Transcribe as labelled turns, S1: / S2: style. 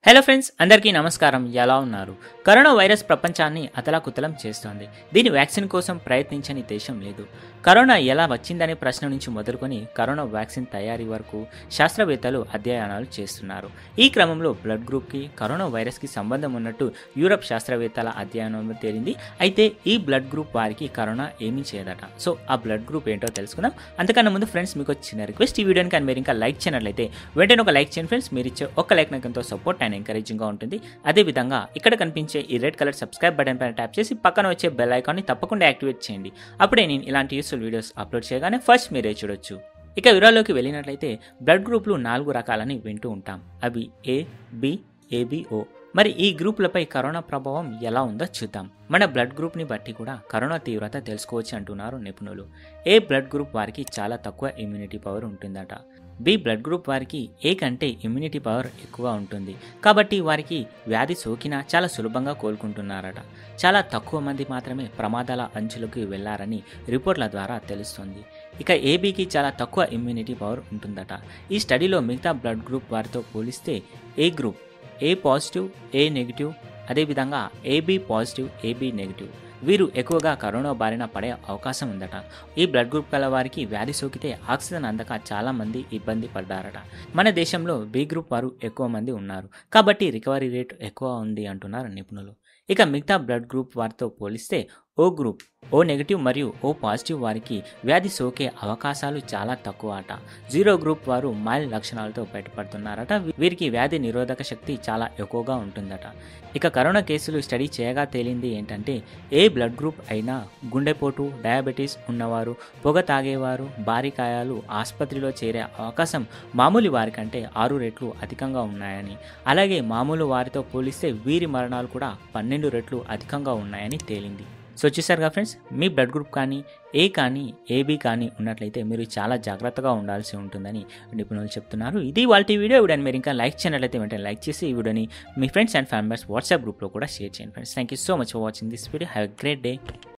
S1: hello friends అందరికీ నమస్కారం ఎలా ఉన్నారు కరోనా వైరస్ ప్రపంచాన్ని అతలాకుతలం చేస్తోంది దీని వ్యాక్సిన్ కోసం ప్రయత్నించని దేశం లేదు కరోనా ఎలా వచ్చిందనే ప్రశ్న నుంచి మొదలుకొని కరోనా వ్యాక్సిన్ తయారీ వరకు శాస్త్రవేత్తలు అధ్యయనాలు చేస్తున్నారు ఈ క్రమంలో బ్లడ్ గ్రూప్కి కరోనా వైరస్కి సంబంధం ఉన్నట్టు యూరప్ శాస్త్రవేత్తల అధ్యయనంలో తేలింది అయితే ఈ బ్లడ్ గ్రూప్ వారికి కరోనా ఏమీ చేయదట సో ఆ బ్లడ్ గ్రూప్ ఏంటో తెలుసుకుందాం అంతకన్నా ముందు ఫ్రెండ్స్ మీకు ఒక చిన్న రిక్వెస్ట్ ఈ వీడియోని కానీ మీరు ఇంకా లైక్ చేయనట్లయితే వెంటనే ఒక లైక్ చేయండి ఫ్రెండ్స్ మీరు ఇచ్చే ఒక్క లైక్ నాకు ఎంతో సపోర్ట్ అండ్ ఎంకరేజింగ్గా ఉంటుంది అదేవిధంగా ఇక్కడ కనిపించే ఈ రెడ్ కలర్ సబ్స్క్రైబ్ బటన్ పైన ట్యాప్ చేసి పక్కన వచ్చే బెల్ ఐకాన్ని తప్పకుండా యాక్టివేట్ చేయండి అప్పుడే నేను ఇలాంటి యూస్ఫుల్ వీడియోస్ అప్లోడ్ చేయగానే ఫస్ట్ మీరే చూడొచ్చు ఇక వివరాల్లోకి వెళ్ళినట్లయితే బ్లడ్ గ్రూప్లు నాలుగు రకాలని వింటూ ఉంటాం అవి ఏ బి ఏబిఓ మరి ఈ గ్రూపులపై కరోనా ప్రభావం ఎలా ఉందో చూద్దాం మన బ్లడ్ గ్రూప్ని బట్టి కూడా కరోనా తీవ్రత తెలుసుకోవచ్చు అంటున్నారు నిపుణులు ఏ బ్లడ్ గ్రూప్ వారికి చాలా తక్కువ ఇమ్యూనిటీ పవర్ ఉంటుందట బి బ్లడ్ గ్రూప్ వారికి ఏ కంటే ఇమ్యూనిటీ పవర్ ఎక్కువ ఉంటుంది కాబట్టి వారికి వ్యాధి సోకినా చాలా సులభంగా కోలుకుంటున్నారట చాలా తక్కువ మంది మాత్రమే ప్రమాదాల అంచులకు వెళ్లారని రిపోర్ట్ల ద్వారా తెలుస్తుంది ఇక ఏబీకి చాలా తక్కువ ఇమ్యూనిటీ పవర్ ఉంటుందట ఈ స్టడీలో మిగతా బ్లడ్ గ్రూప్ వారితో పోలిస్తే A group A positive A negative అదేవిధంగా ఏబీ పాజిటివ్ ఏబీ నెగిటివ్ వీరు ఎక్కువగా కరోనా బారిన పడే అవకాశం ఉందట ఈ బ్లడ్ గ్రూప్ గల వారికి వ్యాధి సోకితే ఆక్సిజన్ అందక చాలా మంది ఇబ్బంది పడ్డారట మన దేశంలో బి గ్రూప్ వారు ఎక్కువ మంది ఉన్నారు కాబట్టి రికవరీ రేట్ ఎక్కువ ఉంది అంటున్నారు నిపుణులు ఇక మిగతా బ్లడ్ గ్రూప్ వారితో పోలిస్తే ఓ గ్రూప్ ఓ నెగిటివ్ మరియు ఓ పాజిటివ్ వారికి వ్యాధి సోకే అవకాశాలు చాలా తక్కువ అట జీరో గ్రూప్ వారు మైల్డ్ లక్షణాలతో బయటపడుతున్నారట వీరికి వ్యాధి నిరోధక శక్తి చాలా ఎక్కువగా ఉంటుందట ఇక కరోనా కేసులు స్టడీ చేయగా తేలింది ఏంటంటే ఏ బ్లడ్ గ్రూప్ అయినా గుండెపోటు డయాబెటీస్ ఉన్నవారు పొగ తాగేవారు బారికాయాలు ఆసుపత్రిలో చేరే అవకాశం మామూలు వారికంటే ఆరు రెట్లు అధికంగా ఉన్నాయని అలాగే మామూలు వారితో పోలిస్తే వీరి మరణాలు కూడా పన్నెండు రెట్లు అధికంగా ఉన్నాయని తేలింది సో చూసారుగా ఫ్రెండ్స్ మీ బ్లడ్ గ్రూప్ కానీ ఏ కానీ ఏబీ కానీ ఉన్నట్లయితే మీరు చాలా జాగ్రత్తగా ఉండాల్సి ఉంటుందని నిపుణులు చెప్తున్నారు ఇది వాళ్ళ వీడియో వీడియోని మీరు ఇంకా లైక్ చేయనట్లయితే వెంటనే లైక్ చేసి ఈ వీడియోని మీ ఫ్రెండ్స్ అండ్ ఫ్యామిలీస్ వాట్సాప్ గ్రూప్లో కూడా షేర్ చేయండి friends thank you so much for watching this video have a great day